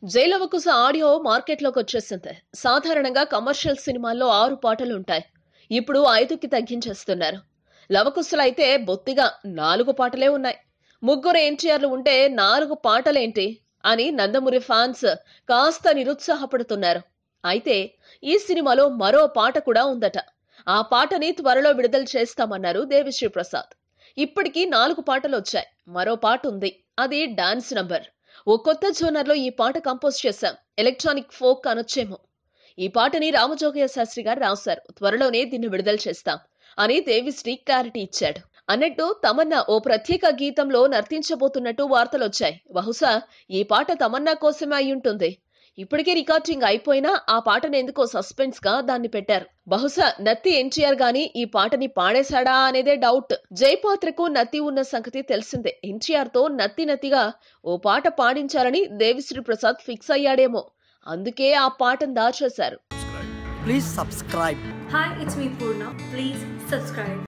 Jai Lava Kusa audio మార్కెట్లోకి వచ్చేసింది సాధారణంగా కమర్షియల్ సినిమాల్లో ఆరు పాటలు ఉంటాయి ఇప్పుడు ఐదుకి తగ్గించేస్తున్నారు లవకుశలైతే బొత్తిగా నాలుగు పాటలే ఉన్నాయి ముగ్గురు ఎన్టీఆర్లు ఉంటే నాలుగు పాటలేంటి అని నందమూరి ఫ్యాన్స్ కాస్త నిరుత్సాహపడుతున్నారు అయితే ఈ సినిమాలో మరో పాట కూడా ఉందట ఆ పాటని త్వరలో విడుదల చేస్తామన్నారు దేవిశ్రీ ప్రసాద్ ఇప్పటికీ నాలుగు పాటలు వచ్చాయి మరో పాట ఉంది అది డాన్స్ నంబర్ ఓ కొత్త జోనర్ లో ఈ పాట కంపోజ్ చేశాం ఎలక్ట్రానిక్ ఫోక్ అనొచ్చేమో ఈ పాటని రామజోగయ్య శాస్త్రి గారు రాశారు త్వరలోనే దీన్ని విడుదల చేస్తాం అని దేవిశ్రీ క్లారిటీ ఇచ్చాడు అన్నట్టు తమన్నా ఓ ప్రత్యేక గీతంలో నర్తించబోతున్నట్టు వార్తలొచ్చాయి బహుశా ఈ పాట తమన్నా కోసమే అయి ఉంటుంది ఇప్పటికే రికార్డింగ్ అయిపోయినా ఆ పాటను ఎందుకో సస్పెన్స్ గా దాన్ని పెట్టారు బహుశా నత్తి ఎన్టీఆర్ గాని ఈ పాటని పాడేశాడా అనేదే డౌట్ జయపాత్రకు నత్తి ఉన్న సంగతి తెలిసిందే ఎన్టీఆర్ తో నత్తి నత్తిగా ఓ పాట పాడించాలని దేవిశ్రీ ప్రసాద్ ఫిక్స్ అయ్యాడేమో అందుకే ఆ పాటను దాచేశారు Please subscribe. Hi, it's me Purna. Please subscribe.